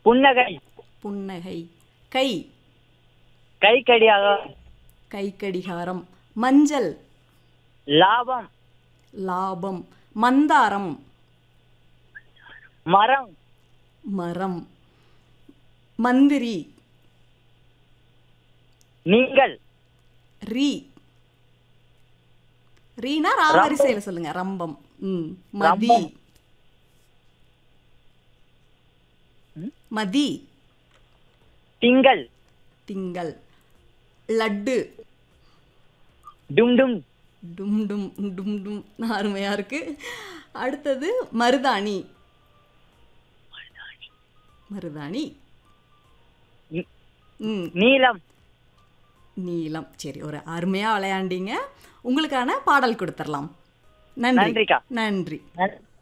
புன்னகை புன்னகை கை கை கடியாக கை கடிகாரம் மஞ்சள் லாபம் லாபம் மந்தாரம் மரம் மரம் மந்திரி நீங்கள் ரீ ரீனா ராவரிசையில சொல்லுங்க ரம்பம் ம் மதி ரம்பம். மதி திங்கள் திங்கள் லட்டு டும் டும் டும் டும் டும் டும் அருமையா இருக்கு அடுத்தது மருதாணி மருதாணி நி- ம் நீலம் நீலம் சரி ஒரு அருமையா விளையாண்டீங்க உங்களுக்கான பாடல் கொடுத்துடலாம் நன்றி நன்றிக்கா. நன்றி நன்-